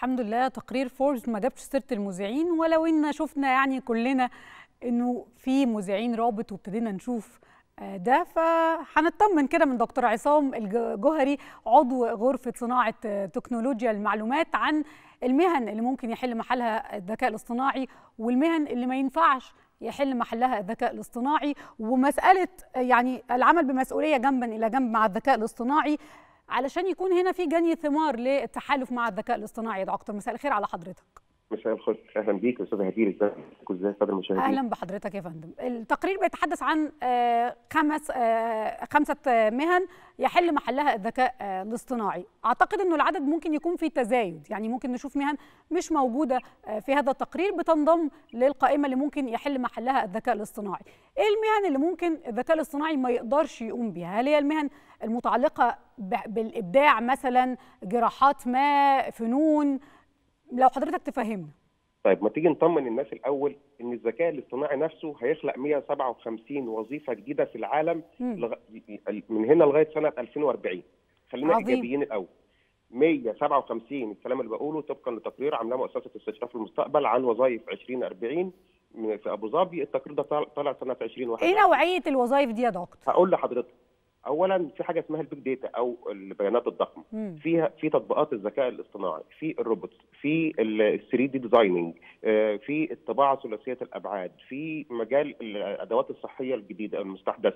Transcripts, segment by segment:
الحمد لله تقرير فوربس ما جابش سيره المذيعين ولو ان شفنا يعني كلنا انه في مذيعين رابط وابتدينا نشوف ده فهنطمن كده من دكتور عصام الجوهري عضو غرفه صناعه تكنولوجيا المعلومات عن المهن اللي ممكن يحل محلها الذكاء الاصطناعي والمهن اللي ما ينفعش يحل محلها الذكاء الاصطناعي ومساله يعني العمل بمسؤوليه جنبا الى جنب مع الذكاء الاصطناعي علشان يكون هنا في جني ثمار للتحالف مع الذكاء الاصطناعي يا دكتور مساء الخير على حضرتك مساء الخير اهلا بيك يا استاذ هدير ازيك ازاي الساده المشاهدين اهلا بحضرتك يا فندم التقرير بيتحدث عن خمس خمسه مهن يحل محلها الذكاء الاصطناعي اعتقد انه العدد ممكن يكون في تزايد يعني ممكن نشوف مهن مش موجوده في هذا التقرير بتنضم للقائمه اللي ممكن يحل محلها الذكاء الاصطناعي ايه المهن اللي ممكن الذكاء الاصطناعي ما يقدرش يقوم بيها هل هي المهن المتعلقه بالابداع مثلا جراحات ما فنون لو حضرتك تفهمنا طيب ما تيجي نطمن الناس الاول ان الذكاء الاصطناعي نفسه هيخلق 157 وظيفه جديده في العالم لغ... من هنا لغايه سنه 2040 خلينا عظيم. ايجابيين الاول 157 الكلام اللي بقوله طبقا لتقرير عاملاه مؤسسه استشراف المستقبل عن وظائف 2040 في ابو ظبي التقرير ده طالع سنه 2021 ايه نوعيه الوظائف دي يا دكتور؟ هقول لحضرتك اولا في حاجه اسمها البيج داتا او البيانات الضخمه مم. فيها في تطبيقات الذكاء الاصطناعي في الروبوتس في ال 3 دي ديزايننج في الطباعه ثلاثيه الابعاد في مجال الادوات الصحيه الجديده المستحدثه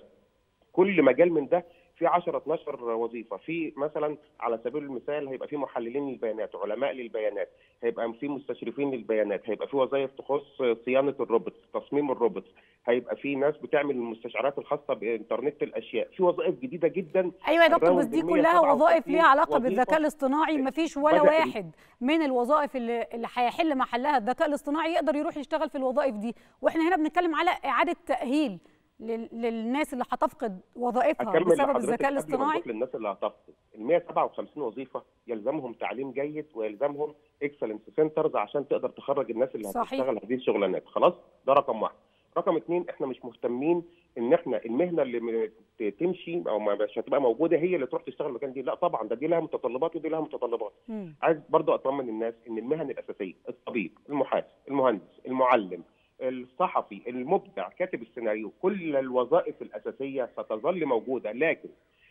كل مجال من ده في 10 12 وظيفه في مثلا على سبيل المثال هيبقى في محللين للبيانات علماء للبيانات هيبقى في مستشرفين للبيانات هيبقى في وظائف تخص صيانه الروبوتس تصميم الروبوتس هيبقى في ناس بتعمل المستشعرات الخاصه بانترنت الاشياء في وظائف جديده جدا ايوه يا دكتور بس دي كلها وظائف ليها علاقه بالذكاء الاصطناعي ما فيش ولا واحد من الوظائف اللي اللي هيحل محلها الذكاء الاصطناعي يقدر يروح يشتغل في الوظائف دي واحنا هنا بنتكلم على اعاده تاهيل للناس اللي هتفقد وظائفها بسبب الذكاء الاصطناعي للناس اللي هتفقد ال 157 وظيفه يلزمهم تعليم جيد ويلزمهم اكسلنس سنترز عشان تقدر تخرج الناس اللي صحيح. هتشتغل هذه الشغلانات خلاص ده رقم واحد رقم اثنين احنا مش مهتمين ان احنا المهنه اللي تمشي او مش هتبقى موجوده هي اللي تروح تشتغل المكان دي لا طبعا ده دي لها متطلبات ودي لها متطلبات م. عايز برضو اطمن الناس ان المهن الاساسيه الطبيب المحاسب المهندس المعلم الصحفي المبدع كاتب السيناريو كل الوظائف الاساسيه ستظل موجوده لكن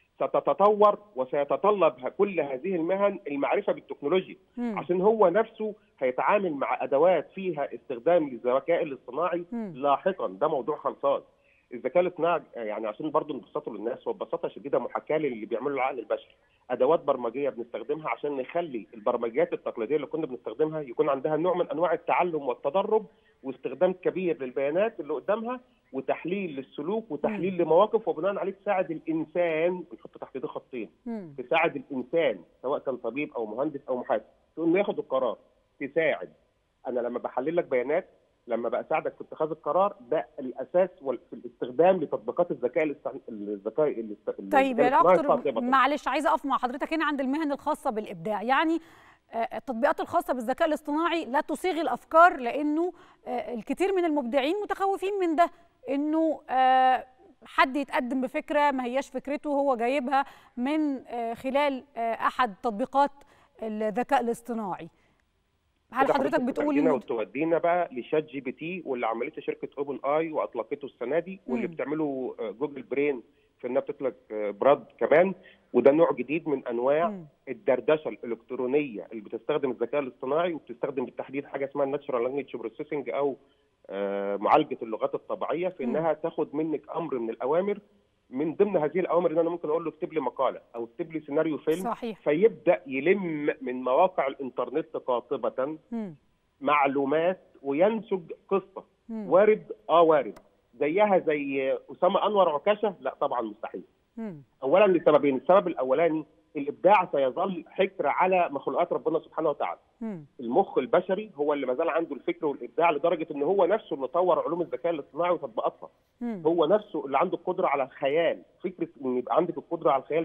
ستتطور وسيتطلب كل هذه المهن المعرفه بالتكنولوجيا مم. عشان هو نفسه هيتعامل مع ادوات فيها استخدام للذكاء الاصطناعي مم. لاحقا ده موضوع خلصان الذكاء الاصطناعي يعني عشان برضه نبسطه للناس وببساطه شديده محاكاه للي بيعمله العقل البشري ادوات برمجيه بنستخدمها عشان نخلي البرمجيات التقليديه اللي كنا بنستخدمها يكون عندها نوع من انواع التعلم والتدرب واستخدام كبير للبيانات اللي قدامها وتحليل للسلوك وتحليل مم. لمواقف وبناء عليه تساعد الانسان بنحط تحت ده خطين مم. تساعد الانسان سواء كان طبيب او مهندس او محاسب انه ياخد القرار تساعد انا لما بحلل لك بيانات لما بساعدك في اتخاذ القرار ده الاساس في الاستخدام لتطبيقات الذكاء الذكاء طيب يا دكتور معلش عايزه اقف مع حضرتك هنا عند المهن الخاصه بالابداع يعني التطبيقات الخاصه بالذكاء الاصطناعي لا تصيغ الافكار لانه الكثير من المبدعين متخوفين من ده انه حد يتقدم بفكره ما هياش فكرته هو جايبها من خلال احد تطبيقات الذكاء الاصطناعي هل حضرتك بتقول انه وتودينا بقى لشات جي بي تي واللي عملته شركه اوبن اي واطلقته السنه دي واللي بتعمله جوجل برين في انها بتطلق براد كمان وده نوع جديد من انواع م. الدردشه الالكترونيه اللي بتستخدم الذكاء الاصطناعي وبتستخدم بالتحديد حاجه اسمها الناتشرال لانجوج بروسيسنج او معالجه اللغات الطبيعيه في انها م. تاخد منك امر من الاوامر من ضمن هذه الاوامر ان انا ممكن اقول له اكتب لي مقاله او اكتب لي سيناريو فيلم صحيح. فيبدا يلم من مواقع الانترنت قاطبه م. معلومات وينسج قصه م. وارد اه وارد زيها زي اسامه انور عكاشه لا طبعا مستحيل م. اولا لسببين السبب الاولاني الابداع سيظل حكر على مخلوقات ربنا سبحانه وتعالى م. المخ البشري هو اللي ما زال عنده الفكر والابداع لدرجه ان هو نفسه اللي طور علوم الذكاء الاصطناعي وتطبيقاتها هو نفسه اللي عنده القدره على الخيال فكره ان يبقى عندك القدره على الخيال دي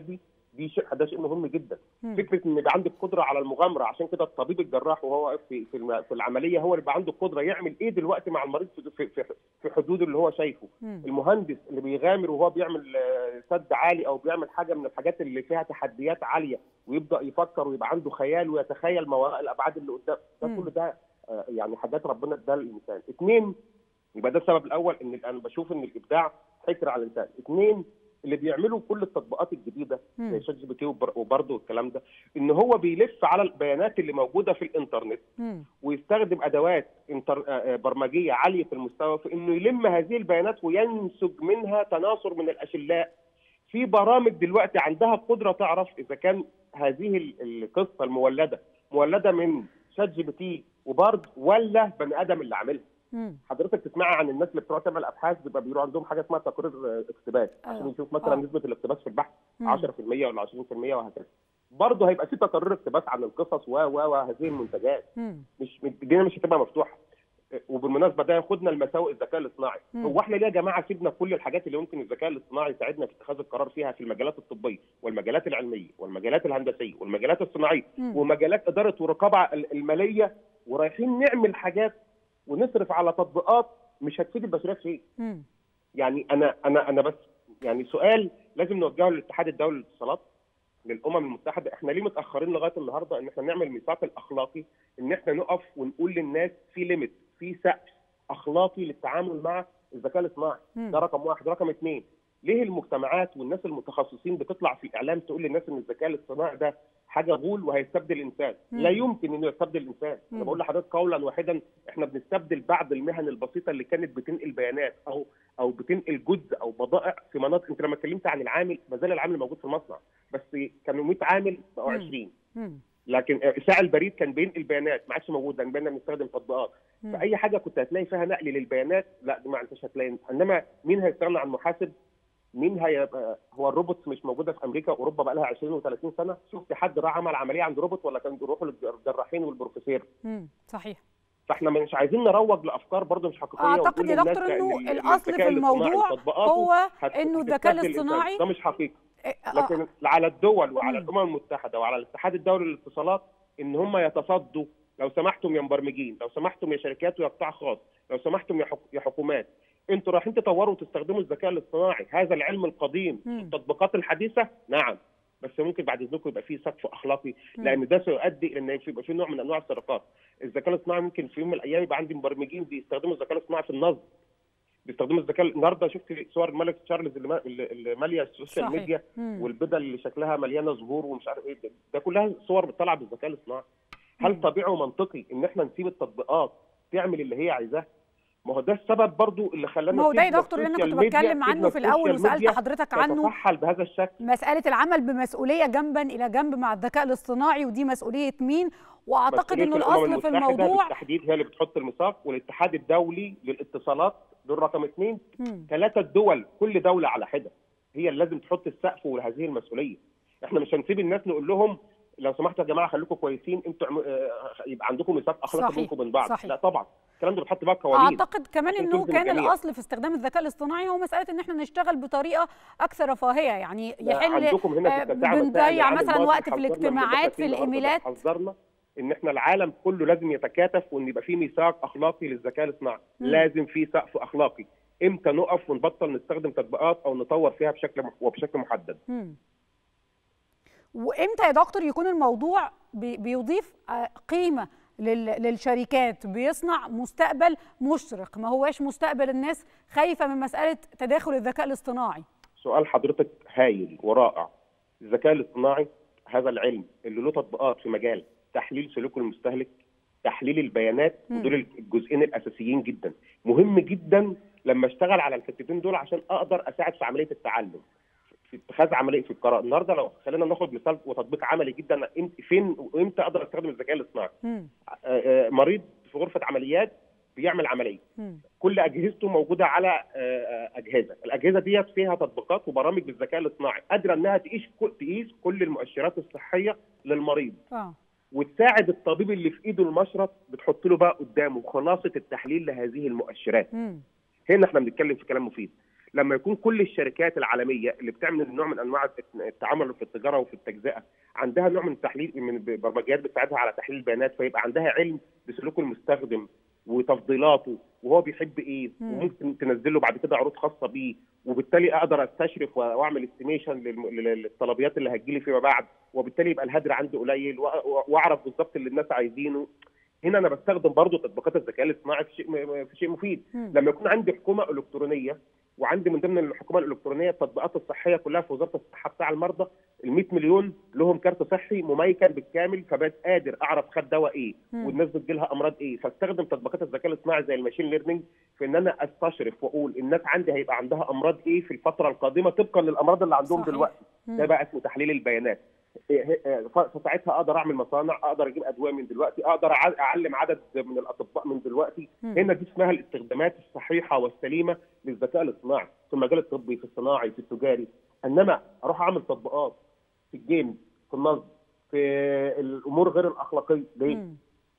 دي شيء ده شيء مهم جدا م. فكره ان يبقى عندك قدره على المغامره عشان كده الطبيب الجراح وهو واقف في في, في العمليه هو اللي بيبقى عنده القدره يعمل ايه دلوقتي مع المريض في في, في حدود اللي هو شايفه م. المهندس اللي بيغامر وهو بيعمل سد عالي او بيعمل حاجه من الحاجات اللي فيها تحديات عاليه ويبدا يفكر ويبقى عنده خيال ويتخيل ما وراء الابعاد اللي قدام ده كل ده يعني حاجات ربنا اداها للانسان اثنين يبقى ده السبب الاول ان انا بشوف ان الابداع حكر على الانسان اثنين اللي بيعملوا كل التطبيقات الجديده زي شات جي بي تي وبرضه الكلام ده ان هو بيلف على البيانات اللي موجوده في الانترنت مم. ويستخدم ادوات انتر... برمجيه عاليه المستوى في انه يلم هذه البيانات وينسج منها تناثر من الاشلاء في برامج دلوقتي عندها قدره تعرف اذا كان هذه القصه المولده مولده من شات جي بي تي وبرد ولا بني ادم اللي عاملها حضرتك تسمعي عن الناس اللي بتوع تعمل ابحاث بيبقى بيقولوا عندهم حاجه اسمها تقرير اقتباس عشان يشوف مثلا آه. نسبه الاقتباس في البحث 10% ولا 20% وهكذا برضه هيبقى في تقرير اقتباس عن القصص و و وهذه المنتجات مش الدنيا مش هتبقى مفتوحه وبالمناسبه ده ياخدنا لمساوئ الذكاء الاصطناعي هو احنا ليه يا جماعه سيبنا كل الحاجات اللي ممكن الذكاء الاصطناعي يساعدنا في اتخاذ القرار فيها في المجالات الطبيه والمجالات العلميه والمجالات الهندسيه والمجالات الصناعيه مم. ومجالات اداره والرقابه الماليه ورايحين نعمل حاجات ونصرف على تطبيقات مش هتفيد البشريه في شيء مم. يعني انا انا انا بس يعني سؤال لازم نوجهه للاتحاد الدولي للاتصالات للامم المتحده احنا ليه متاخرين لغايه النهارده ان احنا نعمل الميثاق الاخلاقي ان احنا نقف ونقول للناس في ليميت في سقف اخلاقي للتعامل مع الذكاء الاصطناعي مم. ده رقم واحد رقم اثنين ليه المجتمعات والناس المتخصصين بتطلع في الاعلام تقول للناس ان الذكاء الاصطناعي ده حاجه غول وهيستبدل الانسان مم. لا يمكن انه يستبدل الانسان مم. انا بقول لحضرتك قولا واحدا احنا بنستبدل بعض المهن البسيطه اللي كانت بتنقل بيانات او او بتنقل جزء او بضائع في مناطق انت لما اتكلمت عن العامل ما زال العامل موجود في المصنع بس كانوا 100 عامل بقوا مم. 20 مم. لكن ساعة البريد كان بينقل بيانات ما عادش موجود لان بقينا بنستخدم تطبيقات مم. فاي حاجه كنت هتلاقي فيها نقل للبيانات لا دي ما انتش هتلاقي انما مين هيستغنى عن محاسب مين هيبقى هو الروبوت مش موجوده في امريكا واوروبا بقى لها 20 و30 سنه شفت حد راح عمل عمليه عند روبوت ولا كان بيروحوا للجراحين والبروفيسور مم. صحيح فاحنا مش عايزين نروج لافكار برضه مش حقيقيه اعتقد ونقول يا للناس دكتور لا انه ال- ال- الاصل الذكاء في الموضوع الاصطناعي تطبيقاته هو هت- انه الذكاء هتستبدل الإنسان. الاصطناعي ده مش حقيقي آه، لكن على الدول وعلى مم. الامم المتحده وعلى الاتحاد الدولي للاتصالات ان هم يتصدوا لو سمحتم يا مبرمجين لو سمحتم يا شركات ويا قطاع خاص لو سمحتم يا حك- يا حكومات انتوا رايحين تطوروا وتستخدموا الذكاء الاصطناعي هذا العلم القديم مم. التطبيقات الحديثه نعم بس ممكن بعد اذنكم يبقى فيه سقف اخلاقي مم. لان ده سيؤدي الى ان يبقى في نوع من انواع السرقات الذكاء الاصطناعي ممكن في يوم من الايام يبقى عندي مبرمجين بيستخدموا الذكاء الاصطناعي في النصب بيستخدموا الذكاء النهارده شفت صور الملك تشارلز اللي ما- اللي اللي ماليه السوشيال صحيح. ميديا مم. والبدل اللي شكلها مليانه زهور ومش عارف ايه ده, ده كلها صور بتطلع بالذكاء الاصطناعي هل مم. طبيعي ومنطقي ان احنا نسيب التطبيقات تعمل اللي هي عايزاه ما هو ده السبب برضو اللي خلانا ما هو ده يا سيبنا دكتور اللي انا السوشيال كنت ميديا- بتكلم عنه سيبنا في الاول السوشيال وسالت ميديا حضرتك عنه تتفحل بهذا الشكل مساله العمل بمسؤوليه جنبا الى جنب مع الذكاء الاصطناعي ودي مسؤوليه مين واعتقد مسؤولية انه الأمم الاصل في المتحدة الموضوع بالتحديد هي اللي بتحط الميثاق والاتحاد الدولي للاتصالات دول رقم اثنين مم. ثلاثة دول كل دولة على حدة هي اللي لازم تحط السقف وهذه المسؤولية احنا مش هنسيب الناس نقول لهم لو سمحتوا يا جماعة خليكم كويسين انتوا عم- آه، يبقى عندكم ميثاق اخلاقي صحيح. بينكم وبين بعض صحيح. لا طبعا الكلام ده بتحط بقى قوانين اعتقد كمان عشان انه تلزم كان الجميع. الاصل في استخدام الذكاء الاصطناعي هو مساله ان احنا نشتغل بطريقه اكثر رفاهيه يعني لا، يحل عندكم هنا في آه، التساعد مسائل بنضيع العام مثلا الماضي وقت في حذرنا من الاجتماعات في النهاردة الايميلات حذرنا ان احنا العالم كله لازم يتكاتف وان يبقى في ميثاق اخلاقي للذكاء الاصطناعي مم. لازم في سقف اخلاقي امتى نقف ونبطل نستخدم تطبيقات او نطور فيها بشكل مح- وبشكل محدد مم. وامتى يا دكتور يكون الموضوع بي- بيضيف آه، قيمه لل- للشركات بيصنع مستقبل مشرق ما هواش مستقبل الناس خايفه من مساله تداخل الذكاء الاصطناعي سؤال حضرتك هايل ورائع الذكاء الاصطناعي هذا العلم اللي له تطبيقات في مجال تحليل سلوك المستهلك تحليل البيانات مم. ودول الجزئين الاساسيين جدا مهم جدا لما اشتغل على الحتتين دول عشان اقدر اساعد في عمليه التعلم في اتخاذ عمليه في القرار النهارده لو خلينا ناخد مثال وتطبيق عملي جدا إم- فين وامتى اقدر استخدم الذكاء الاصطناعي مم. آه، آه، مريض في غرفه عمليات بيعمل عمليه مم. كل اجهزته موجوده على آه، آه، اجهزه، الاجهزه ديت فيها تطبيقات وبرامج بالذكاء الاصطناعي قادره انها تقيس تقيس كل المؤشرات الصحيه للمريض اه وتساعد الطبيب اللي في ايده المشرط بتحط له بقى قدامه خلاصه التحليل لهذه المؤشرات. مم. هنا احنا بنتكلم في كلام مفيد. لما يكون كل الشركات العالميه اللي بتعمل نوع من انواع التعامل في التجاره وفي التجزئه عندها نوع من التحليل من برمجيات بتساعدها على تحليل البيانات فيبقى عندها علم بسلوك المستخدم وتفضيلاته وهو بيحب ايه وممكن تنزل له بعد كده عروض خاصه بيه وبالتالي اقدر استشرف واعمل استيميشن للطلبيات اللي هتجي لي فيما بعد وبالتالي يبقى الهدر عندي قليل واعرف بالظبط اللي الناس عايزينه هنا انا بستخدم برضه تطبيقات الذكاء الاصطناعي في شيء في شيء مفيد م. لما يكون عندي حكومه الكترونيه وعندي من ضمن الحكومه الالكترونيه التطبيقات الصحيه كلها في وزاره الصحه بتاع المرضى ال 100 مليون لهم كارت صحي مميكن بالكامل فبقيت قادر اعرف خد دواء ايه م. والناس بتجي لها امراض ايه فاستخدم تطبيقات الذكاء الاصطناعي زي الماشين ليرنينج في ان انا استشرف واقول الناس عندي هيبقى عندها امراض ايه في الفتره القادمه طبقا للامراض اللي عندهم صحيح. دلوقتي ده بقى اسمه تحليل البيانات فساعتها اقدر اعمل مصانع اقدر اجيب ادويه من دلوقتي اقدر اعلم عدد من الاطباء من دلوقتي م. هنا دي اسمها الاستخدامات الصحيحه والسليمه للذكاء الاصطناعي في المجال الطبي في الصناعي في التجاري انما اروح اعمل تطبيقات في الجيم في النصب في الامور غير الاخلاقيه ليه؟ م.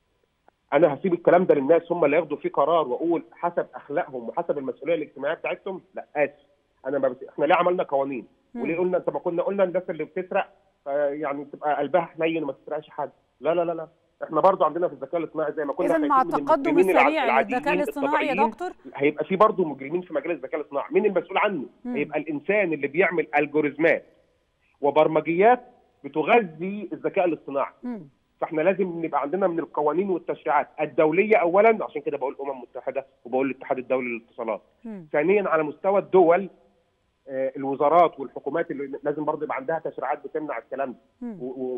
انا هسيب الكلام ده للناس هم اللي ياخدوا فيه قرار واقول حسب اخلاقهم وحسب المسؤوليه الاجتماعيه بتاعتهم لا اسف انا ما بس... احنا ليه عملنا قوانين؟ وليه قلنا انت ما كنا قلنا الناس اللي بتسرق يعني تبقى قلبها حنين وما تسرقش حد لا لا لا لا احنا برضو عندنا في الذكاء الاصطناعي زي ما كنا اذا مع التقدم السريع للذكاء الاصطناعي يا دكتور هيبقى في برضو مجرمين في مجال الذكاء الاصطناعي مين المسؤول عنه مم. هيبقى الانسان اللي بيعمل الجوريزمات وبرمجيات بتغذي الذكاء الاصطناعي مم. فاحنا لازم نبقى عندنا من القوانين والتشريعات الدوليه اولا عشان كده بقول الامم المتحده وبقول الاتحاد الدولي للاتصالات ثانيا على مستوى الدول الوزارات والحكومات اللي لازم برضه يبقى عندها تشريعات بتمنع الكلام ده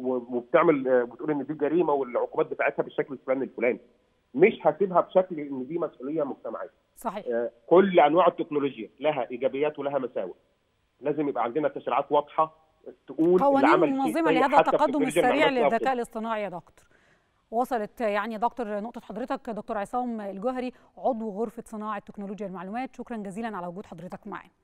وبتعمل بتقول ان دي جريمه والعقوبات بتاعتها بالشكل الفلاني الفلاني مش هسيبها بشكل ان دي مسؤوليه مجتمعيه صحيح كل انواع التكنولوجيا لها ايجابيات ولها مساوئ لازم يبقى عندنا تشريعات واضحه تقول قوانين منظمه لهذا التقدم السريع للذكاء الاصطناعي يا دكتور وصلت يعني دكتور نقطة حضرتك دكتور عصام الجوهري عضو غرفة صناعة تكنولوجيا المعلومات شكرا جزيلا على وجود حضرتك معنا